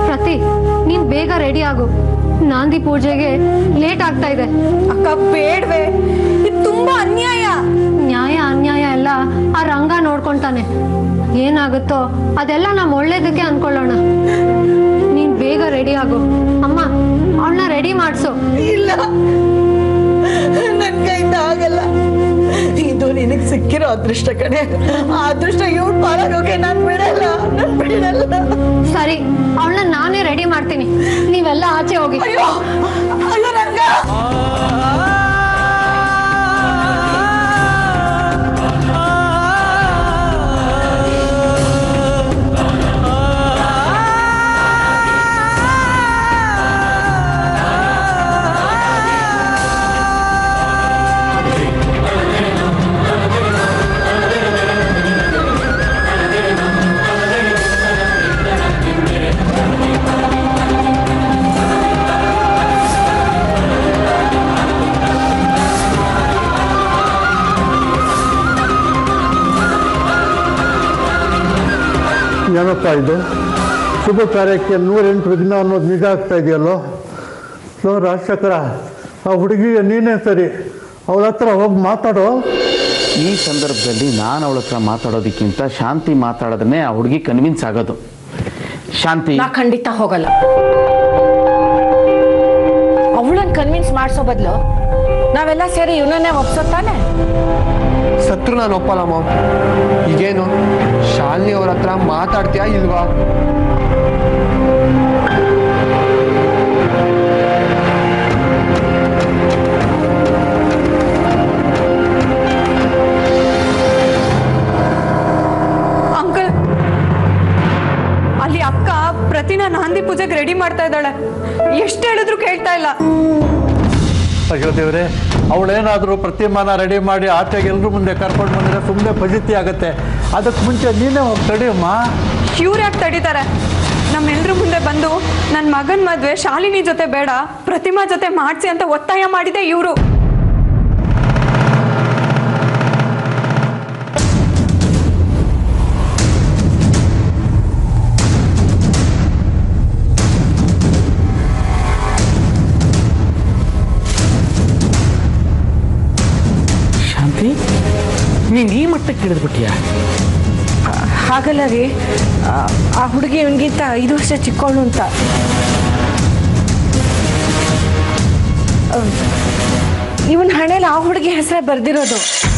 ಪ್ರತಿ ನೀನ್ ಬೇಗ ರೆಡಿ ಆಗು ನಾಂದಿ ಪೂಜೆಗೆ ಲೇಟ್ ಆಗ್ತಾ ಇದೆ ಅಕ್ಕ ಬೇಡ್ವೆ ಇದು ತುಂಬಾ ಅನ್ಯಾಯ ನ್ಯಾಯ ಅನ್ಯಾಯ ಎಲ್ಲ ಆ ರಂಗ ನೋಡ್ಕೊಂತಾನೆ ಏನಾಗುತ್ತೋ ಅದೆಲ್ಲ ನಮ್ಮ ಒಳ್ಳೇದಕ್ಕೆ ಅನ್ಕೊಳ್ಳೋಣ ನೀನ್ ಬೇಗ ರೆಡಿ ಆಗು ಅಮ್ಮ ಅವಳನ್ನ ರೆಡಿ ಮಾಡ್ಸು ಇಲ್ಲ ನನ್ ಕೈಯಿಂದ ಆಗಲ್ಲ ಇದು ನಿನಗ್ ಸಿಕ್ಕಿರೋ ಅದೃಷ್ಟ ಕಣೆ ಆ ಅದೃಷ್ಟ ಇವ್ರು ಪಾಲಾಗೋಕೆ ನಾನ್ ಬಿಡಲ್ಲ ನಾನ್ ಬಿಡಲ್ಲ ಸರಿ ಅವಳನ್ನ ನಾನೇ ರೆಡಿ ಮಾಡ್ತೀನಿ ನೀವೆಲ್ಲ ಆಚೆ ಹೋಗಿ ಅಯ್ಯೋ ಅಯ್ಯೋ ರಂಗ ಏನಪ್ಪ ಇದು ಶುಭ ಕಾರ್ಯಕ್ಕೆ ನೂರೆಂಟು ವಿಘ್ನ ಅನ್ನೋದು ನಿಜ ಆಗ್ತಾ ಇದೆಯಲ್ಲೋ ಲೋ ರಾಜಶೇಖರ ಆ ಹುಡುಗಿಗೆ ನೀನೇ ಸರಿ ಅವಳ ಹತ್ರ ಹೋಗಿ ಮಾತಾಡೋ ಈ ಸಂದರ್ಭದಲ್ಲಿ ನಾನು ಅವಳ ಹತ್ರ ಮಾತಾಡೋದಕ್ಕಿಂತ ಶಾಂತಿ ಮಾತಾಡೋದನ್ನೇ ಆ ಹುಡುಗಿ ಕನ್ವಿನ್ಸ್ ಆಗೋದು ಶಾಂತಿ ನಾ ಖಂಡಿತ ಹೋಗಲ್ಲ ಅವಳನ್ನ ಕನ್ವಿನ್ಸ್ ಮಾಡಿಸೋ ಬದಲು ನಾವೆಲ್ಲ ಸೇರಿ ಇವನನ್ನೇ ಒಪ್ಸೋ ತಾನೆ ಸತ್ರು ನಾನು ಒಪ್ಪಲ್ಲ ಮಾಮ್ ಈಗೇನು ಶಾಲಿನಿ ಅವ್ರ ಹತ್ರ ಮಾತಾಡ್ತೀಯಾ ಇಲ್ವಾ ಅಂಕಲ್ ಅಲ್ಲಿ ಅಕ್ಕ ಪ್ರತಿನ ನಾಂದಿ ಪೂಜೆಗೆ ರೆಡಿ ಮಾಡ್ತಾ ಇದ್ದಾಳೆ ಎಷ್ಟು ಹೇಳಿದ್ರು ಕೇಳ್ತಾ ಇಲ್ಲ ಅಯ್ಯೋ ದೇವ್ರೆ ಅವಳೇನಾದರೂ ಪ್ರತಿಮಾನ ರೆಡಿ ಮಾಡಿ ಆಚೆಗೆ ಎಲ್ರ ಮುಂದೆ ಕರ್ಕೊಂಡು ಬಂದರೆ ಸುಮ್ಮನೆ ಫಜಿತಿ ಆಗುತ್ತೆ ಅದಕ್ಕೆ ಮುಂಚೆ ನೀನೇ ಹೋಗಿ ತಡಿಯಮ್ಮ ಇವ್ರು ಯಾಕೆ ತಡೀತಾರೆ ನಮ್ಮೆಲ್ರ ಮುಂದೆ ಬಂದು ನನ್ನ ಮಗನ ಮದ್ವೆ ಶಾಲಿನಿ ಜೊತೆ ಬೇಡ ಪ್ರತಿಮಾ ಜೊತೆ ಮಾಡಿಸಿ ಅಂತ ಒತ್ತಾಯ ಮಾಡಿದೆ ಇವರು ಶಾಂತಿ ನೀನು ಈ ಮಟ್ಟಕ್ಕೆ ಇಳಿದ್ಬಿಟ್ಟಿಯಾ ಹಾಗಲ್ಲ ರೀ ಆ- ಆ ಹುಡುಗಿ ಇವನಿಗಿಂತ ಐದು ವರ್ಷ ಚಿಕ್ಕವಳು ಅಂತ ಇವನ್ ಹಣೆಲಿ ಆ ಹುಡುಗಿ ಹೆಸರೇ ಬರ್ದಿರೋದು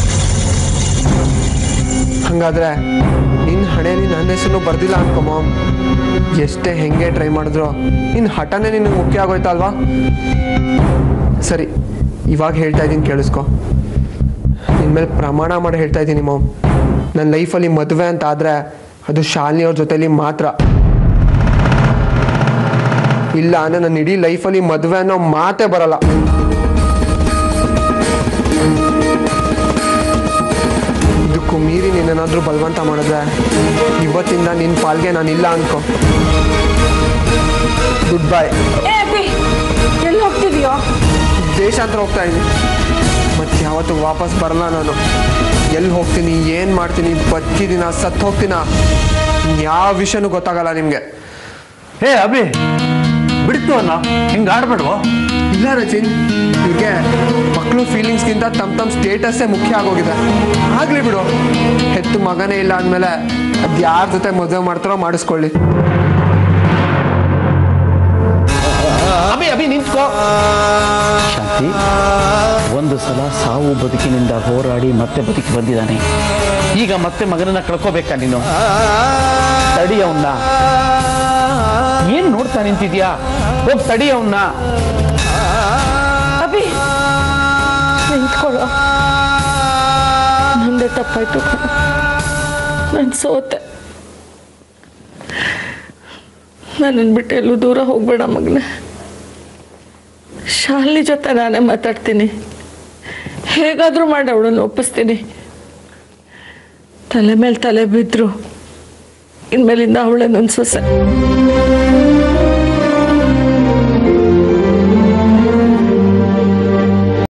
ಹಂಗಾದ್ರೆ ನಿನ್ನ ಹಣೆಯಲ್ಲಿ ನನ್ನ ಹೆಸರು ಬರ್ದಿಲ್ಲ ಅನ್ಕೊ ಮಾಮ್ ಎಷ್ಟೇ ಹೆಂಗೆ ಟ್ರೈ ಮಾಡಿದ್ರು ನಿನ್ನ ಹಠನೇ ನಿನಗೆ ಮುಖ್ಯ ಆಗೋಯ್ತಲ್ವಾ ಸರಿ ಇವಾಗ ಹೇಳ್ತಾ ಇದ್ದೀನಿ ಕೇಳಿಸ್ಕೊ ನಿನ್ನ ಮೇಲೆ ಪ್ರಮಾಣ ಮಾಡಿ ಹೇಳ್ತಾ ಇದ್ದೀನಿ ಮಾಮ್ ನನ್ನ ಲೈಫಲ್ಲಿ ಮದುವೆ ಅಂತ ಆದರೆ ಅದು ಶಾಲಿನಿ ಅವ್ರ ಜೊತೆಲಿ ಮಾತ್ರ ಇಲ್ಲ ಅಂದರೆ ನನ್ನ ಇಡೀ ಲೈಫಲ್ಲಿ ಮದುವೆ ಅನ್ನೋ ಮಾತೇ ಬರಲ್ಲ ಇದಕ್ಕೂ ಮೀರಿ ನೀನೇನಾದರೂ ಬಲವಂತ ಮಾಡಿದ್ರೆ ಇವತ್ತಿಂದ ನಿನ್ನ ಪಾಲ್ಗೆ ನಾನು ಇಲ್ಲ ಅನ್ಕೋ ಗುಡ್ ಬಾಯ್ ಏ ಅಪ್ಪಿ ಎಲ್ಲಿ ಹೋಗ್ತಿದ್ಯೋ ದೇಶಾಂತರ ಹೋಗ್ತಾ ಇದ್ದೀನಿ ಮತ್ತೆ ಯಾವತ್ತು ವಾಪಸ್ ಬರಲ್ಲ ನಾನು ಎಲ್ಲಿ ಹೋಗ್ತೀನಿ ಏನು ಮಾಡ್ತೀನಿ ಬದುಕಿದ್ದೀನ ಸತ್ತು ಹೋಗ್ತೀನ ಯಾವ ವಿಷಯನೂ ಗೊತ್ತಾಗಲ್ಲ ನಿಮಗೆ ಹೇ ಅಭಿ ಬಿಡ್ತು ಅನ್ನ ಹಿಂಗೆ ಆಡ್ಬೇಡ್ವೋ ಇಲ್ಲ ರಚಿನ್ ಇವ್ರಿಗೆ ಮಕ್ಕಳು ಫೀಲಿಂಗ್ಸ್ಗಿಂತ ತಮ್ಮ ತಮ್ಮ ಸ್ಟೇಟಸ್ಸೇ ಮುಖ್ಯ ಆಗೋಗಿದೆ ಆಗಲಿ ಬಿಡು ಹೆತ್ತು ಮಗನೇ ಇಲ್ಲ ಅಂದಮೇಲೆ ಅದು ಯಾರ ಜೊತೆ ಮದುವೆ ಮಾಡ್ತಾರೋ ಮಾಡಿಸ್ಕೊಳ್ಳಿ ಅಭಿ ಅಭಿ ನಿಂತ್ಕೋ ಶಾಂತಿ ಒಂದು ಸಲ ಸಾವು ಬದುಕಿನಿಂದ ಹೋರಾಡಿ ಮತ್ತೆ ಬದುಕಿ ಬಂದಿದ್ದಾನೆ ಈಗ ಮತ್ತೆ ಮಗನನ್ನ ಕಳ್ಕೋಬೇಕಾ ನೀನು ತಡಿ ಅವನ್ನ ಏನ್ ನೋಡ್ತಾ ನಿಂತಿದ್ಯಾ ಹೋಗ್ ತಡಿ ಅವನ್ನ ಅಭಿ ನಿಂತ್ಕೊಳ್ಳೋ ನಂದೆ ತಪ್ಪಾಯ್ತು ನಾನು ಸೋತೆ ನನ್ನನ್ನು ಬಿಟ್ಟು ಎಲ್ಲೂ ದೂರ ಹೋಗ್ಬೇಡ ಮಗನೇ ಶಾಲಿನಿ ಜೊತೆ ನಾನೇ ಮಾತಾಡ್ತೀನಿ ಹೇಗಾದರೂ ಮಾಡಿ ಅವಳನ್ನು ಒಪ್ಪಿಸ್ತೀನಿ ತಲೆ ಮೇಲೆ ತಲೆ ಬಿದ್ದರು ಇನ್ಮೇಲಿಂದ ಅವಳೇ ನನ್ನ ಸೊಸೆ